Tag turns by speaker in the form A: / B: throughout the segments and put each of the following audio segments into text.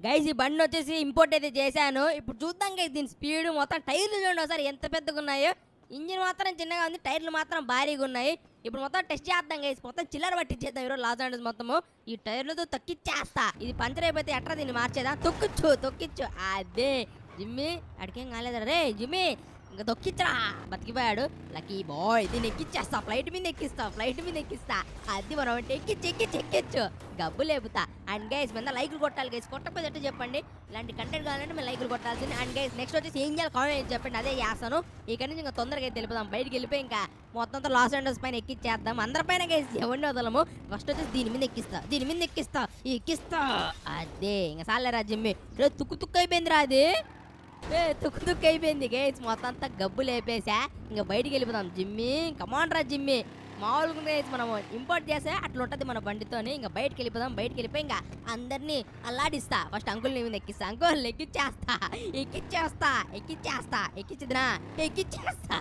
A: Guys ఈ బండి వచ్చేసి ఇంపోర్ట్ అయితే చేశాను ఇప్పుడు చూద్దాం గైస్ దీని స్పీడ్ మొత్తం టైర్లు చూడండి ఒకసారి ఎంత పెద్దగా ఉన్నాయో ఇంజిన్ మాత్రం చిన్నగా ఉంది టైర్లు మాత్రం భారీగా ఉన్నాయి ఇప్పుడు మొత్తం టెస్ట్ చేద్దాం గైస్ మొత్తం చిల్లర పట్టించేద్దాం ఈరోజు లాస్ ఏంజల్స్ మొత్తము ఈ టైర్లతో తొక్కిచ్చేస్తా ఇది పంచర్ అయిపోతే ఎట్లా దీన్ని మార్చేదా తొక్కిచ్చు తొక్కిచ్చు అదే జిమ్మి అడికేం కాలేదురా రే జిమ్మి ఇంకా దొక్కిచ్చరా బతికిపోయాడు లక్కీ బాయ్ దీన్ని ఎక్కిచ్చేస్తా ఫ్లైట్ మీద ఎక్కిస్తా ఫ్లైట్ మీద ఎక్కిస్తా అది మనం అంటే ఎక్కిచ్చి ఎక్కిచ్చి ఎక్కిచ్చు గబ్బు లేపుతా అండ్ గైస్ మీద లైకులు కొట్టాలి గైస్ కొట్టకపోతే ఎట్లా చెప్పండి ఇలాంటి కంటెంట్ కావాలంటే మేము లైకులు కొట్టాల్సింది అండ్ గైస్ నెక్స్ట్ వచ్చేసి ఏం చేయాలి కామెంట్ చెప్పండి అదే చేస్తాను ఇక్కడ నుంచి ఇంకా తొందరగా అయితే వెళ్ళిపోదాం బయటికి వెళ్ళిపోయి ఇంకా మొత్తంతో లాస్ ఏంజల్స్ పైన ఎక్కిచ్చేద్దాం అందరి పైన గైస్ ఎవరిని వదలము ఫస్ట్ వచ్చేసి దీని మీద ఎక్కిస్తా దీని మీద ఎక్కిస్తా ఎక్కిస్తా అదే ఇంకా సాలేరా జిమ్మి రే తుక్కు తుక్కు అయిపోయిందిరా అది ఏ తుక్కు తుక్కు అయిపోయింది గేస్ మొత్తం అంతా గబ్బు లేపేసా ఇంకా బయటికి వెళ్ళిపోతాం జిమ్మి కమాన్ రా జిమ్మి మామూలుగా గైస్ మనం ఇంపోర్ట్ చేస్తే అట్లా ఉంటుంది మన బండితోని ఇంకా బయటికి వెళ్ళిపోదాం బయటికి వెళ్ళిపోయి ఇంకా అందరినీ అల్లాడిస్తా ఫస్ట్ అంకుల్ని మీద ఎక్కిస్తా అంకుల్ ఎక్కిచ్చేస్తా ఎక్కిచ్చేస్తా ఎక్కిచ్చేస్తా ఎక్కిచ్చిదినా ఎక్కిచ్చేస్తా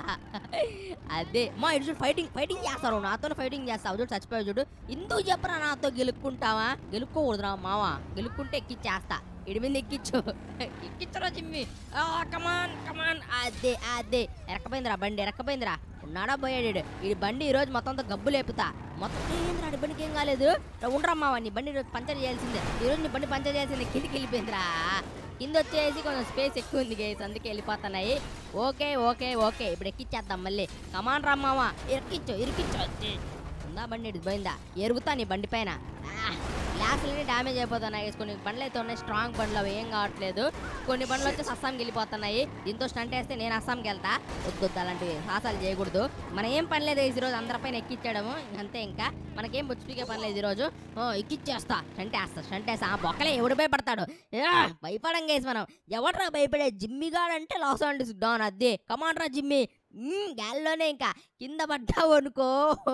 A: అదే మా ఇటు చూడు ఫైటింగ్ ఫైటింగ్ చేస్తారు నాతో ఫైటింగ్ చేస్తావు చూడు చచ్చిపోయావు చూడు ఎందుకు చెప్పరా నాతో గెలుక్కుంటావా గెలుక్కోకూడదురా మావా గెలుక్కుంటే ఎక్కిచ్చేస్తా ఇడి మీద ఎక్కిచ్చు ఎక్కిచ్చరా జిమ్మి కమాన్ కమాన్ అదే అదే ఎరకపోయిందిరా బండి ఎరకపోయిందిరా ఉన్నాడా పోయాడు ఈడు. ఈ బండి ఈ రోజు మొత్తం అంతా గబ్బు లేపుతా మొత్తం ఏంద్రా ఈ బండికి ఏం కాలేదు రా, ఉండరా మావా నీ బండి ఈరోజు పంచర్ చేయాల్సిందే ఈ రోజు నీ బండి పంచర్ చేయాల్సిందే కిందికి వెళ్ళిపోయిందిరా కింద వచ్చేసి కొంచెం స్పేస్ ఎక్కువ ఉంది గేస్ అందుకే వెళ్ళిపోతున్నాయి ఓకే ఓకే ఓకే ఇప్పుడు ఎక్కిచ్చేద్దాం మళ్ళీ కమాన్ రా మావా ఇరికిచ్చు ఇరికిచ్చు అదే. ఉందా బండి ఇటు పోయిందా ఎరుగుతా నీ బండి పైన గ్లాసులన్నీ డ్యామేజ్ అయిపోతున్నాయి కొన్ని బండ్లు అయితే ఉన్నాయి స్ట్రాంగ్ బండ్లు అవి ఏం కావట్లేదు కొన్ని బండ్లు వచ్చేసి అస్సాంకి వెళ్ళిపోతున్నాయి దీంతో స్టంట్ వేస్తే నేను అస్సాంకి వెళ్తా వద్దు వద్దు అలాంటివి సాహసాలు చేయకూడదు మనం ఏం పని లేదు ఈ రోజు అందరిపైన ఎక్కించడము అంతే ఇంకా మనకేం బుచ్చిపీకే పని లేదు ఈ రోజు ఓ ఎక్కిచ్చేస్తా స్టంట్ వేస్తా స్టంట్ వేస్తా ఆ బొక్కలే ఎవడు భయపడతాడు ఏ, భయపడం గేసి మనం ఎవడరా భయపడే జిమ్మి గాడంటే లాస్ ఆంటిస్ డాన్ అదే కమాండ్రా జిమ్మి మ్మ్, గాల్లోనే ఇంకా కింద పడ్డావు అనుకో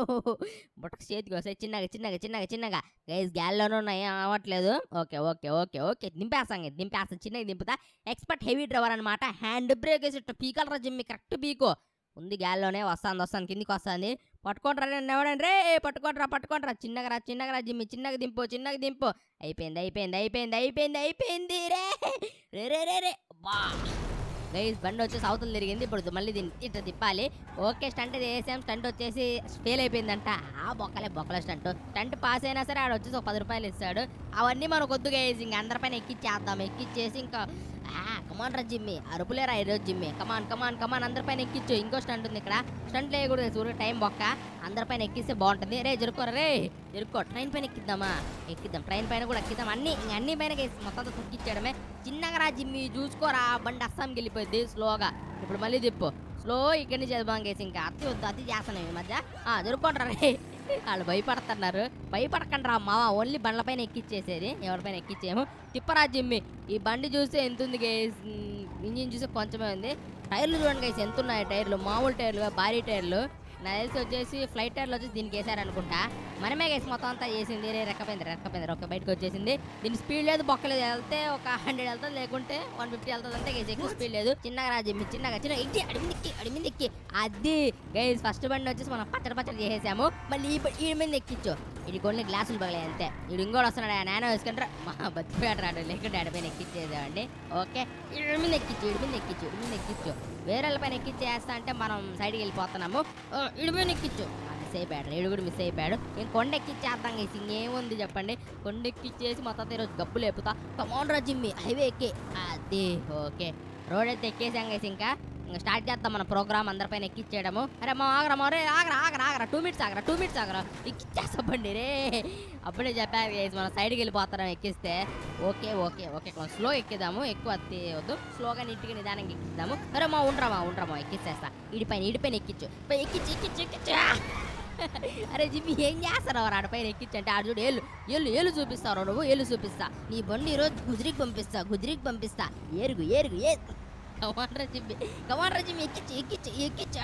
A: బుట్టకు చేతికి వస్తాయి చిన్నగా చిన్నగా చిన్నగా చిన్నగా గైస్ గ్యాల్లోనే ఉన్నాయి ఏం అవ్వట్లేదు ఓకే ఓకే ఓకే ఓకే దింపేస్తాం ఇది, దింపేస్తాం చిన్నగా దింపుతా ఎక్స్పర్ట్ హెవీ డ్రైవర్ అనమాట హ్యాండ్ బ్రేక్ వేసి ఇట్లా పీకలరా జిమ్మి కరెక్ట్ పీకో ఉంది గ్యాల్లోనే వస్తాను వస్తాను కిందికి వస్తుంది పట్టుకుంటారా నేను ఎవడండి రే పట్టుకుంటారా పట్టుకుంటారా చిన్నగా రా చిన్నగా రా జిమ్మి చిన్నగా దింపు చిన్నగా దింపు అయిపోయింది అయిపోయింది అయిపోయింది అయిపోయింది అయిపోయింది రే రే రే రే రే బా గైస్ బండి వచ్చేసి అవతల తిరిగింది ఇప్పుడు మళ్ళీ దీన్ని ఇట్లా తిప్పాలి ఓకే స్టంట్ వేసాం స్టంట్ వచ్చేసి ఫెయిల్ అయిపోయిందంట ఆ బొక్కలే బొక్కల స్టంట్ స్టంట్ పాస్ అయినా సరే ఆడ వచ్చేసి ఒక పది రూపాయలు ఇస్తాడు అవన్నీ మనకు వద్దు గైస్ ఇంక అందరిపైన ఎక్కిచ్చేద్దాం ఎక్కిచ్చేసి ఇంకా కమాన్ రా జిమ్మి అరుపులేరా ఈరోజు జిమ్మి కమాన్ కమాన్ కమాన్ అందరిపైన ఎక్కిచ్చు ఇంకో స్టంట్ ఉంది ఇక్కడ స్టంట్ లేకూడదు చూడు టైం బొక్క అందరిపైన ఎక్కిస్తే బాగుంటుంది రే జరుకోరా రే జరుకో ట్రైన్ పైన ఎక్కిద్దామా ఎక్కిద్దాం ట్రైన్ పైన కూడా ఎక్కిద్దాం అన్ని ఇంక అన్ని పైన ఎక్కేసి మొత్తం అంతా తొక్కిచ్చేయడమే చిన్నగా రా జిమ్మి చూసుకోరా బండి అస్సాంకి వెళ్ళిపోయింది స్లోగా ఇప్పుడు మళ్ళీ తిప్పు స్లో ఇక్కడి నుంచి చదివాం కేసు ఇంకా అతి వద్దు అతి చేస్తున్నాం ఈ మధ్య ఆ జరుపుకుంటారా రే వాళ్ళు భయపడుతున్నారు భయపడకండి రా మావా ఓన్లీ బండ్లపైన ఎక్కిచ్చేసేది ఎవరిపైన ఎక్కిచ్చేమో తిప్పరా జిమ్మి ఈ బండి చూస్తే ఎంత ఉంది గేస్ ఇంజిన్ చూస్తే కొంచెమే ఉంది టైర్లు చూడండి గైస్ ఎంత ఉన్నాయి టైర్లు మామూలు టైర్లు భారీ టైర్లు నా తెలిసి వచ్చేసి ఫ్లైట్ టైర్లు వచ్చేసి దీనికి వేసారనుకుంటా మనమే గైస్ మొత్తం అంతా చేసింది రే రెక్కపోయింది రెక్కపోయింది ఒక బయటకు వచ్చేసింది దీని స్పీడ్ లేదు బొక్కలేదు వెళ్తే ఒక హండ్రెడ్ వెళ్తుంది లేకుంటే వన్ ఫిఫ్టీ వెళ్తుంది అంటే గైస్ ఎక్కువ స్పీడ్ లేదు చిన్నగా రాజు చిన్నగా చిన్న ఎక్కి అడిమింది ఎక్కి అడిమింది ఎక్కి అది గైస్ ఫస్ట్ బండి వచ్చేసి మనం పచ్చడి పచ్చడి చేసేసాము మళ్ళీ ఈ బ- ఈ మీద ఎక్కించు ఇది కొన్ని గ్లాసులు పగలాయి అంతే ఇది ఇంకోటి వస్తున్నాడు ఆ నాన్న వేసుకుంటారా మా బతికిపోయాడు రాడు లేకుంటే ఆడిపైన ఎక్కిచ్చేదేమండి ఓకే ఇడి మీద ఎక్కించు ఇడి మీద ఎక్కించు ఇడి మీద ఎక్కించు వేరే వాళ్ళ పైన ఎక్కిచ్చేస్తా అంటే మనం సైడ్కి వెళ్ళిపోతున్నాము ఓ, ఇడి మీద ఎక్కించు మిస్ అయిపోయాడు రేడు కూడా మిస్ అయిపోయాడు నేను కొండ ఎక్కిచ్చేద్దాం గైస్ ఇంకేముంది చెప్పండి కొండ ఎక్కిచ్చేసి మొత్తం ఈరోజు గబ్బు లేపుతా కమౌండ్ రా జిమ్మి హైవే ఎక్కి అది ఓకే రోడ్ అయితే ఎక్కేసాం గైస్ ఇంకా ఇంకా స్టార్ట్ చేద్దాం మన ప్రోగ్రామ్ అందరిపైన ఎక్కిచ్చేయడము అరే మా ఆగరా మా రే ఆగరా ఆగరా ఆగరా టూ మినిట్స్ ఆగరా టూ మినిట్స్ ఆగరా ఎక్కిచ్చేస్తామండి రే అప్పుడే చెప్పారు గైస్ మనం సైడ్కి వెళ్ళిపోతాం ఎక్కిస్తే ఓకే ఓకే ఓకే కొంచెం స్లో ఎక్కిద్దాము ఎక్కువ అత్తి వద్దు స్లోగా నీట్గా నిదానంగా ఎక్కిద్దాము అరే మా ఉండరామా ఉండరామా ఎక్కిచ్చేస్తా ఇడిపైన ఇడిపైన ఎక్కిచ్చు పై ఎక్కిచ్చు ఎక్కిచ్చు ఎక్కిచ్చు అరే జిమ్మి ఏం చేస్తావు ఆడ పైన ఎక్కించంటే ఆడు చూడు ఏళ్ళు ఏళ్ళు ఏళ్ళు చూపిస్తావు నువ్వు ఏళ్ళు చూపిస్తా నీ బండి ఈరోజు గుజరికి పంపిస్తా గుజరికి పంపిస్తా ఏరుగు ఏరుగు ఏ కమాన్ జిమ్మి కమాన్ జిమ్మి ఎక్కిచ్చు ఎక్కిచ్చు ఎక్కిచ్చు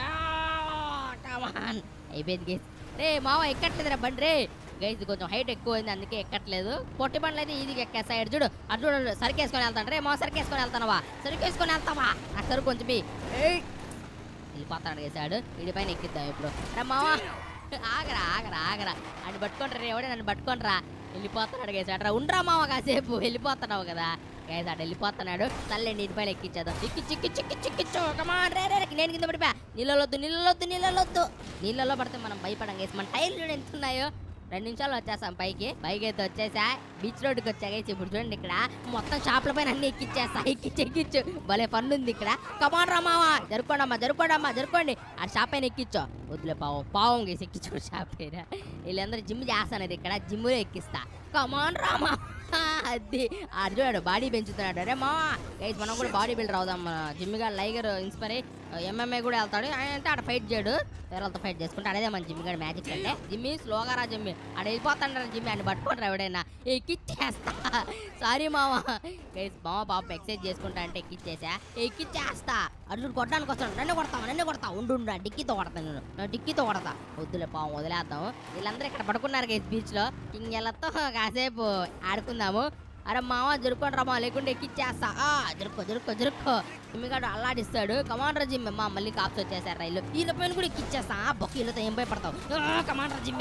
A: కమాన్ అయిపోయింది గేస్ రే మావ ఎక్కట్లేదురా బండి రే గైస్ కొంచెం హైట్ ఎక్కువ అయింది అందుకే ఎక్కట్లేదు పొట్టి బండ్లు అయితే ఈజీగా ఎక్కేస్తా ఇటు చూడు అటు చూడు సరికేసుకొని వెళ్తాను రే మా సరికేసుకొని వెళ్తానవా సరికేసుకొని వెళ్తావా నాకు సరుకు కొంచెం ఇయ్యి. ఏయ్ వెళ్ళిపోతాడు వేసాడు వీడి పైన ఎక్కిద్దాం ఇప్పుడు రా మావా ఆగరా ఆగరా ఆగరా అని పట్టుకుంటారా ఎవడే నన్ను పట్టుకుంటారా వెళ్ళిపోతున్నాడు వేసాడు రా ఉండరా మావ కాసేపు వెళ్ళిపోతున్నావు కదా గైస్ అటు వెళ్ళిపోతున్నాడు తల్లి నీటి పైన ఎక్కించేద్దాం ఎక్కిచ్చు ఎక్కిచ్చు ఎక్కిచ్చు ఎక్కిచ్చు కమాన్ రే రే రే. నేను కింద పడిపోయా నీళ్ళలొద్దు నీళ్ళలొద్దు నీళ్ళలొద్దు నీళ్ళలో పడితే మనం భయపడం గైస్ మన టైర్లు చూడండి ఎంత ఉన్నాయో రెండు నిమిషాలు వచ్చేస్తాం పైకి పైకి అయితే వచ్చేసా బీచ్ రోడ్డుకి వచ్చా గైస్ ఇప్పుడు చూడండి ఇక్కడ మొత్తం షాపుల పైన అన్ని ఎక్కిచ్చేస్తా ఎక్కిచ్చు ఎక్కిచ్చు భలే ఫన్ ఉంది ఇక్కడ కమాన్ రా మావా జరుకోండమ్మా జరుకోండమ్మా జరుకోండి ఆ షాప్ పైన ఎక్కించో వద్దులే పావం పావం గేసి ఎక్కించు షాప్ పైన వీళ్ళందరూ జిమ్ చేస్తాను ఇక్కడ జిమ్లో ఎక్కిస్తా కమాన్ రామా అది అర్జునాడు బాడీ పెంచుతున్నాడు అరే మా గైస్ మనం కూడా బాడీ బిల్డర్ అవుదాం మన జిమ్ గా లైగర్ ఇన్స్పైర్ అయ్యి ఎంఎంఏ కూడా వెళ్తాడు ఆయన అంటే ఆడ ఫైట్ చేయడు వేరేతో ఫైట్ చేసుకుంటే అదే మన జిమ్ గడ్ మ్యాజిక్ అంటే జిమ్మి స్లోగా రా జిమ్మి ఆడ వెళ్ళిపోతాడు జిమ్మి అని పట్టుకుంటారు ఎవడైనా ఎక్కిచ్చేస్తా సారీ మామ గైస్ మామ పాప ఎక్సైజ్ చేసుకుంటా అంటే ఎక్కిచ్చేసా ఎక్కిచ్చేస్తా అర్జున్ కొట్టడానికి వస్తాడు నన్ను కొడతావా నన్ను కొడతా ఉండు ఉండు, నా డిక్కీతో కొడతాను నేను నా డిక్కీతో కొడతా వద్దులే పావం వదిలేద్దాం వీళ్ళందరూ ఇక్కడ పడుకున్నారు గైస్ బీచ్ లో ఇంకెళ్ళతో కాసేపు ఆడుకుందాము అరే మామ జరుకోండి రమ్మా లేకుంటే ఎక్కిచ్చేస్తా ఆ జరుక్కో జరుక్కో జరుక్కో ఇమ్మిగాడు అల్లాడిస్తాడు కమాండర్ జిమ్మి మా మళ్ళీ కాప్స్ వచ్చేసారు రైలు వీళ్ళ పైన కూడా ఎక్కిచ్చేస్తా ఆ బొక్క వీళ్ళతో ఏం భయపడతావు ఆ, కమాండర్ జిమ్మి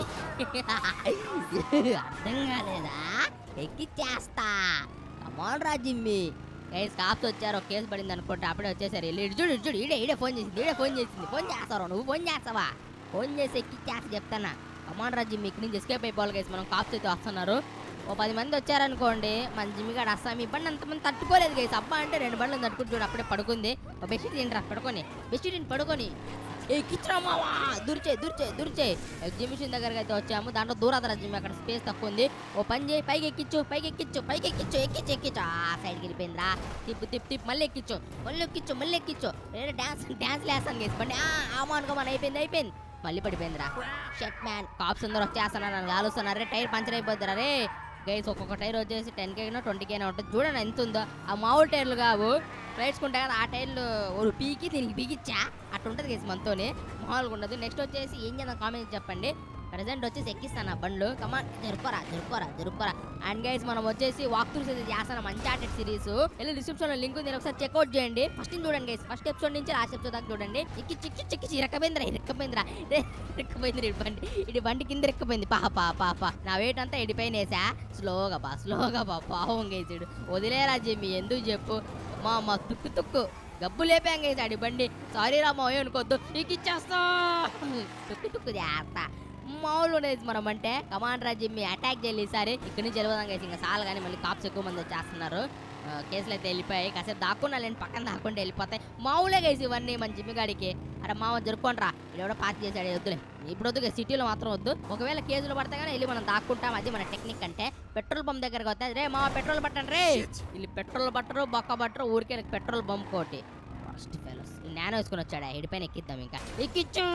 A: అర్థం కాలేదా ఎక్కిచ్చేస్తా కమాండర్ జిమ్మి గైస్ కాప్స్ వచ్చారు ఒక కేసు పడింది అనుకుంటా అప్పుడే వచ్చేసారు వెళ్ళి ఇటు చూడు ఇటు చూడు ఈడే ఈడే ఫోన్ చేసింది ఈడే ఫోన్ చేసింది ఫోన్ చేస్తావు నువ్వు ఫోన్ చేస్తావా ఫోన్ చేసి ఎక్కిచ్చేస్తా చెప్తానా కమాండర్ జిమ్మి ఇక్కడి నుంచి ఎస్కేప్ అయిపోవాలి గైస్ మనం కాప్స్ అయితే వస్తున్నారు ఓ పది మంది వచ్చారనుకోండి మన జిమ్మిగాడు అస్సాం ఈ బండి అంతమంది తట్టుకోలేదు గైస్ అబ్బా అంటే రెండు బండ్లు తట్టుకుంటూ చూడు అప్పుడే పడుకుంది ఓ బెడ్షీట్ తింటరా పడుకొని బెడ్షీట్ తిని పడుకొని ఏ కిచ్చరా మావా దుర్చే దుర్చే దుర్చే ఎగ్జిబిషన్ దగ్గరకు అయితే వచ్చాము దాంట్లో దూరాదర జిమ్ అక్కడ స్పేస్ తక్కువ ఉంది ఓ పని చేయి పైకి ఎక్కించు పైకి ఎక్కించు పైకి ఎక్కించు ఎక్కించు ఎక్కించు ఆ సైడ్కి వెళ్ళిపోయిందిరా తిప్పు తిప్పు తిప్పు మళ్ళీ ఎక్కించు మళ్ళీ ఎక్కించు మళ్ళీ ఎక్కించు వేరే డాన్స్ డాన్స్ వేస్తాను గేసి బండి ఆ ఆమానుకో మన అయిపోయింది అయిపోయింది మళ్ళీ పడిపోయిందిరా షట్ మ్యాన్ కాప్స్ అందరూ వచ్చేస్తున్నారు నన్ను కాలుస్తున్నారు రే టైర్ పంచర్ అయిపోద్దిరా రే గైస్ ఒక్కొక్క టైర్ వచ్చేసి టెన్ కేనో ట్వంటీ కేనో ఉంటుంది చూడండి ఎంత ఉందో ఆ మామూలు టైర్లు కావు ఫ్లైట్స్కుంటాయి కదా ఆ టైర్లు ఒక పీకి దీనికి పీకిచ్చా అట్లా ఉంటుంది గైస్ మనతోనే మామూలుగా ఉండదు నెక్స్ట్ వచ్చేసి ఏం చేద్దాం కామెంట్ చెప్పండి ప్రజెంట్ వచ్చేసి ఎక్కిస్తాను ఆ బండ్లు కమాన్ జరుకోరా జరుకోరా జరుకోరా అండ్ గైస్ మనం వచ్చేసి వాక్ త్రూస్ అయితే చేస్తాను అన్చార్టెడ్ సిరీస్ వెళ్ళి డిస్క్రిప్షన్ లో లింక్ ఉంది ఒకసారి చెక్అవుట్ చేయండి ఫస్ట్ నుంచి చూడండి గైస్ ఫస్ట్ ఎపిసోడ్ నుంచి లాస్ట్ ఎపిసోడ్ దాకా చూడండి ఎక్కి చిక్కి చిక్కి ఇరకపోయిందిరా ఇరకపోయిందిరా రే, ఇరకపోయింది ఇటు బండి ఇటు బండి కింద ఇరకపోయింది పా పా పా పా నా వెయిట్ అంతా ఇడిపైన వేసా స్లోగా బా స్లోగా బా పావం గేసాడు వదిలేరా జిమ్మి ఎందుకు చెప్పు మా మా తుక్కు తుక్కు గబ్బు లేపాం గేసాడు ఈ బండి సారీ రా మా అనుకోద్దు నీకు ఇచ్చేస్తా తుక్కు తుక్కు చేస్తా మామూలు ఉండేది మనం అంటే కమాండర్ జిమ్మి అటాక్ చేయాలి ఈసారి ఇక్కడి నుంచి వెళ్ళిపోదాం గైస్ ఇంకా చాలు కానీ మళ్ళీ కాప్స్ ఎక్కువ మంది వచ్చేస్తున్నారు ఆ, కేసులు అయితే వెళ్ళిపోయాయి కాసేపు దాక్కున్నా లేని పక్కన దాక్కుంటే వెళ్ళిపోతాయి మామూలే గైస్ ఇవన్నీ మన జిమ్మి గాడికి అరే మామ జరుపుకోండిరా ఎవడో పార్టీ చేశాడు వద్దులే ఇప్పుడు వద్దు సిటీలో మాత్రం వద్దు ఒకవేళ కేసులు పడితే కానీ వెళ్ళి మనం దాక్కుంటాం అది మన టెక్నిక్ అంటే పెట్రోల్ పంప్ దగ్గరకు వస్తే రే మా పెట్రోల్ పట్టండి రే వీళ్ళు పెట్రోల్ బట్టరు బొక్క బట్టరు ఊరికే పెట్రోల్ బంప్ కోటి ఫస్ట్ ఫెలోస్ నానో వేసుకొని వచ్చాడు హెడ్ పైన ఎక్కిద్దాం ఇంకా ఎక్కిచ్చు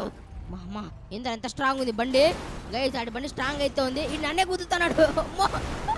A: మా అమ్మ ఎంత ఎంత స్ట్రాంగ్ ఉంది బండి గైస్ ఆడి బండి స్ట్రాంగ్ అయితే ఉంది ఈ నన్నే గుద్దుతున్నాడు అమ్మో.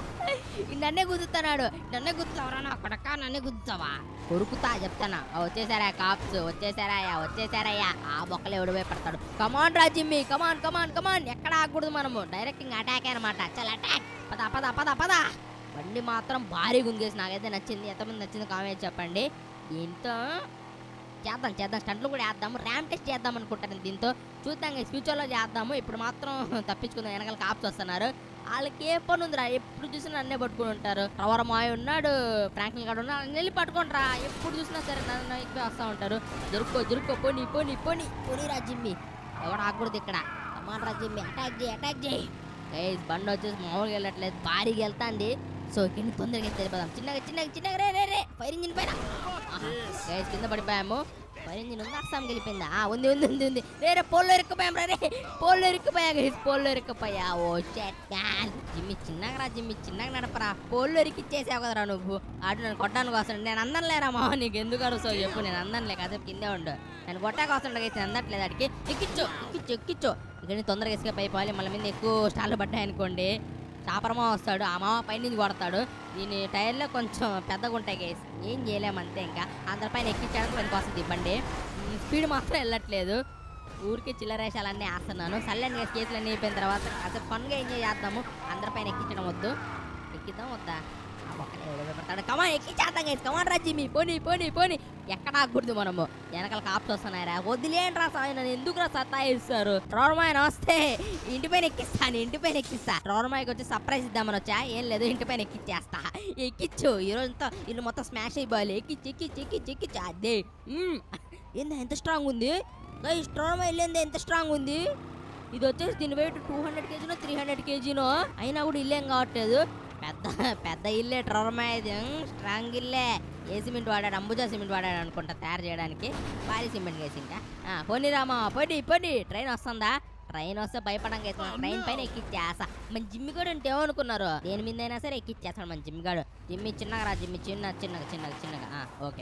A: ఈ నన్నే గుద్దుతున్నాడు నన్నే గుద్దుతావరా నా కొడక నన్నే గుద్దుతావా కొరుకుతా చెప్తానా ఆ, వచ్చేసారా కాప్స్ వచ్చేసారాయా వచ్చేసారయ్యా ఆ బొక్కలు ఎవడు భయపడతాడు కమాన్ రా జిమ్మి కమాన్ కమాన్ కమాన్ ఎక్కడ ఆగకూడదు మనము డైరెక్ట్ ఇంకా అటాక్ అనమాట చల్ అటాక్ పద పద పద పద బండి మాత్రం భారీగా ఉంది guys. నాకైతే నచ్చింది ఎంతమంది నచ్చింది కామెంట్ చెప్పండి దీంతో చేద్దాం చేద్దాం స్టంట్లు కూడా వేద్దాము ర్యామ్ టెస్ట్ చేద్దాం అనుకుంటాను దీంతో చూద్దాం guys. future లో చేద్దాము ఇప్పుడు మాత్రం తప్పించుకుందాం వెనకాల కాప్స్ వస్తున్నారు వాళ్ళకి ఏ పని ఉందిరా ఎప్పుడు చూసినా నన్నే పట్టుకుని ఉంటారు రవర మాయ ఉన్నాడు ఫ్రాంక్లిన్ గాడు ఉన్నాడు నన్ను వెళ్ళి పట్టుకుంటారా ఎప్పుడు చూసినా సరే నన్ను ఎక్కువ వస్తూ ఉంటారు జరుక్కో జరుక్కో పోనీ పోనీ పోనీ పోనీ రా జిమ్మి ఎవడు ఆకూడదు ఇక్కడ కమాన్ రా జిమ్మి అటాక్ చేయి అటాక్ చేయి గైస్ బండి వచ్చేసి మామూలుగా వెళ్ళట్లేదు భారీగా వెళ్తాంది సో కింద తొందరగా తెలిపోదాం చిన్నగా చిన్నగా చిన్నగా రే రే రే ఫైర్ ఇంజిన్ పైన గైస్ కింద పడిపోయాము ఫైర్ ఇంజిన్ ఉంది అస్సాం వెళ్ళిపోయిందా ఆ, ఉంది ఉంది ఉంది ఉంది రే రే పోల్లో ఇరుక్కుపోయాం రా రే పోల్లో ఇరుక్కుపోయా గైస్ పోల్లో ఇరుక్కుపోయా ఓ షట్ మ్యాన్ జిమ్మి చిన్నగా రా జిమ్మి చిన్నగా నడపరా పోల్లో ఇరికిచ్చేసావు కదరా నువ్వు ఆడు నన్ను కొట్టడానికి వస్తాడు నేను అందనులేరా మామ నీకు ఎందుకు అరుస్తావు చెప్పు నేను అందనులే కాసేపు కిందే ఉండు నేను కొట్టాక వస్తుండే గైస్ అందట్లేదు అడిగి ఎక్కిచ్చు ఎక్కిచ్చు ఎక్కిచ్చు ఇక్కడ తొందరగా ఎస్కేప్ అయిపోవాలి మళ్ళీ మీద ఎక్కువ స్టార్లు పడ్డాయనుకోండి చాపరమా వస్తాడు ఆ మామ పైనుంచి కొడతాడు దీని టైర్లో కొంచెం పెద్దగా ఉంటాయి గైస్ ఏం చేయలేము అంతే ఇంకా అందరిపైన ఎక్కించడానికి పనికి వస్తుంది ఈ బండి ఉమ్, స్పీడ్ మాత్రం వెళ్ళట్లేదు ఊరికి చిల్లరేషాలన్నీ వేస్తున్నాను సల్లెన్ గేస్ కేసులు అన్నీ అయిపోయిన తర్వాత అసలు ఫన్గా ఎంజాయ్ చేద్దాము అందరిపైన ఎక్కించడం వద్దు ఎక్కిద్దాం వద్దా కమాన్ ఎక్కిచ్చేద్దాం గైస్ కమాన్ రా జిమ్మి పోనీ పోనీ పోనీ ఎక్కడ ఆగకూడదు మనము వెనకాల కాప్స్ వస్తున్నాయిరా వదిలేండి రా సాయి నన్ను ఎందుకు రా సతాయిస్తారు రోరమాయ నమస్తే ఇంటిపైన ఎక్కిస్తాను ఇంటిపైన ఎక్కిస్తా రోరమాయకి వచ్చి సర్ప్రైజ్ ఇద్దామని వచ్చా ఏం లేదు ఇంటిపైన ఎక్కిచ్చేస్తా ఎక్కిచ్చు ఈ రోజంతా ఇల్లు మొత్తం స్మాష్ అయిపోవాలి ఎక్కిచ్చి ఎక్కిచ్చి ఎక్కిచ్చి ఎక్కిచ్చి అదే మ్మ్. ఏందా ఎంత స్ట్రాంగ్ ఉంది గైస్ రోరమాయ ఇల్లు ఏందా ఎంత స్ట్రాంగ్ ఉంది ఇది వచ్చేసి దీని వెయిట్ టూ హండ్రెడ్ కేజీనో త్రీ హండ్రెడ్ కేజీనో అయినా కూడా ఇల్లేం కావట్లేదు పెద్ద పెద్ద ఇల్లే ట్రొరమాయ ఇది స్ట్రాంగ్ ఇల్లే ఏ సిమెంట్ వాడాడు అంబుజా సిమెంట్ వాడాడు అనుకుంటా తయారు చేయడానికి భారీ సిమెంట్ వేసి ఇంకా ఆ, పోనీ రామా పొడి పొడి ట్రైన్ వస్తుందా ట్రైన్ వస్తే భయపడం ట్రైన్ పైన ఎక్కిచ్చేస్తా మన జిమ్మి కూడా ఉంటే ఏమనుకున్నారు దేని మీద అయినా సరే ఎక్కిచ్చేస్తాడు మన జిమ్మి గాడు జిమ్మి చిన్నగా రా జిమ్మి చిన్న చిన్నగా చిన్నగా చిన్నగా ఆ, ఓకే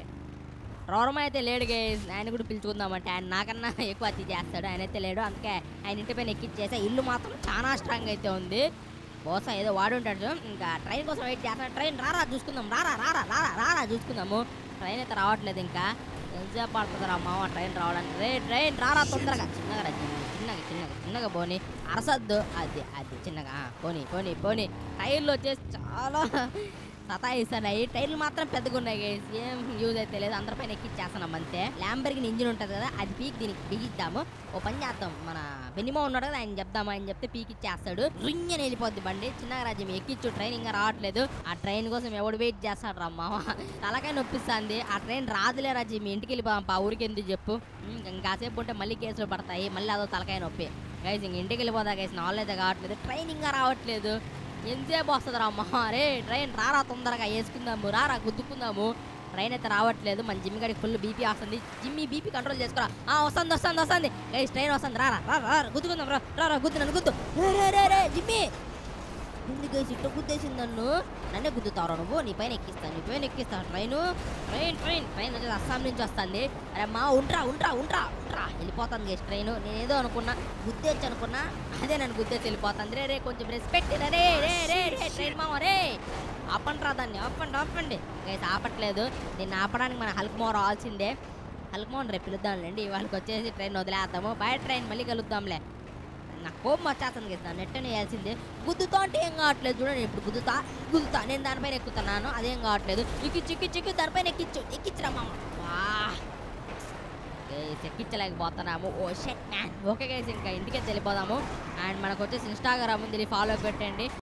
A: రోరమ అయితే లేడు గైస్ ఆయన కూడా పిలుచుకుందామంటే ఆయన నాకన్నా ఎక్కువ అతి చేస్తాడు ఆయన అయితే లేడు అందుకే ఆయన ఇంటి పైన ఎక్కిచ్చేసా ఇల్లు మాత్రం చాలా స్ట్రాంగ్ అయితే ఉంది బహుశా ఏదో వాడు ఉంటాడు చూడు. ఇంకా ట్రైన్ కోసం వెయిట్ చేస్తాను ట్రైన్ రారా చూసుకుందాం రారా రారా రారా రారా చూసుకుందాము ట్రైన్ అయితే రావట్లేదు ఇంకా ఎంతసేపు పడుతుంది రా మామ ట్రైన్ రావడానికి రే ట్రైన్ రారా తొందరగా చిన్నగా రా చిన్నగా చిన్నగా చిన్నగా చిన్నగా పోనీ అరసద్దు అది అది చిన్నగా ఆ, పోనీ పోనీ పోనీ టైర్లు వచ్చేసి చాలా సతాయిస్తున్నాయి టైర్లు మాత్రం పెద్దగా ఉన్నాయి guys. ఏం యూజ్ అయితే లేదు అందరిపైన ఎక్కిచ్చేస్తున్నాం అంతే ల్యాంబర్గిన్ ఇంజిన్ ఉంటుంది కదా అది పీక్ దీనికి బిగిద్దాము ఓ పని చేద్దాం మన బెనిమో ఉన్నాడు కదా ఆయన చెప్దాము ఆయన చెప్తే పీక్ ఇచ్చేస్తాడు రుంగని వెళ్ళిపోద్ది బండి చిన్నగా రాజ్యం ఎక్కిచ్చు ట్రైన్ ఇంకా రావట్లేదు ఆ ట్రైన్ కోసం ఎవడు వెయిట్ చేస్తాడు రా మామ తలకాయ నొప్పిస్తుంది ఆ ట్రైన్ రాదులే రాజ్యం మీ ఇంటికి వెళ్ళిపోదాం పా ఊరికి ఎందుకు చెప్పు ఉమ్, ఇంకాసేపు ఉంటే మళ్ళీ కేసులు పడతాయి మళ్ళీ అదో తలకాయ నొప్పి గైస్ ఇంక ఇంటికి వెళ్ళిపోదా గైస్ నాలుగు అయితే కావట్లేదు ట్రైన్ ఇంకా రావట్లేదు ఎంతసేపు వస్తుంది రా అమ్మ రే ట్రైన్ రారా తొందరగా వేసుకుందాము రారా గుద్దుకుందాము ట్రైన్ అయితే రావట్లేదు మన జిమ్మి గడికి ఫుల్ బీపీ వస్తుంది జిమ్మి బీపీ కంట్రోల్ చేసుకోరా ఆ వస్తుంది వస్తుంది వస్తుంది గైస్ ట్రైన్ వస్తుంది రారా రా రా రా, గుద్దుకుందాం రా రా రా గుద్దు నన్ను గుద్దు రే రే రే రే జిమ్మి ఎందుకు గైస్ ఇట్లా గుద్దేసింది నన్ను నన్నే గుద్దుతావు నువ్వు నీ పైన ఎక్కిస్తాను నీ పైన ఎక్కిస్తాను ట్రైన్ ట్రైన్ ట్రైన్ ట్రైన్ వచ్చేసి అస్సాం నుంచి వస్తుంది అరే మా ఉంట్రా ఉంట్రా ఉంట్రా ఉంట్రా వెళ్ళిపోతాను గేస్ ట్రైన్ నేను ఏదో అనుకున్నా గుద్దేచ్చు అనుకున్నా అదే నన్ను గుద్దేసి వెళ్ళిపోతుంది రే రే కొంచెం రెస్పెక్ట్ రే రే రే రే రే ట్రైన్ మామ రే ఆపండి రా దాన్ని ఆపండి ఆపండి గైస్ ఆపట్లేదు దీన్ని ఆపడానికి మన హల్క్ మోర్ రావాల్సిందే హల్క్ మోహన్ రేపు పిలుద్దాంలేండి వాళ్ళకి వచ్చేసి ట్రైన్ వదిలేద్దాము బయట ట్రైన్ మళ్ళీ కలుద్దాంలే నాకు కోపం వచ్చేస్తుంది కదా నెట్టని వేయాల్సిందే గుద్దుతా అంటే ఏం కావట్లేదు చూడండి ఇప్పుడు గుద్దుతా గుద్దుతా నేను దానిపైన ఎక్కుతున్నాను అదేం కావట్లేదు ఎక్కిచ్చు ఎక్కిచ్చు ఎక్కి దానిపైన ఎక్కిచ్చు ఎక్కించరా మామ వా గైస్ ఎక్కించలేకపోతున్నాము ఓ షెట్ మ్యాన్ ఓకే గైస్ ఇంకా ఇంటికి వెళ్ళిపోదాము అండ్ మనకు వచ్చేసి ఇన్స్టాగ్రామ్ ఉంది ఫాలో పెట్టండి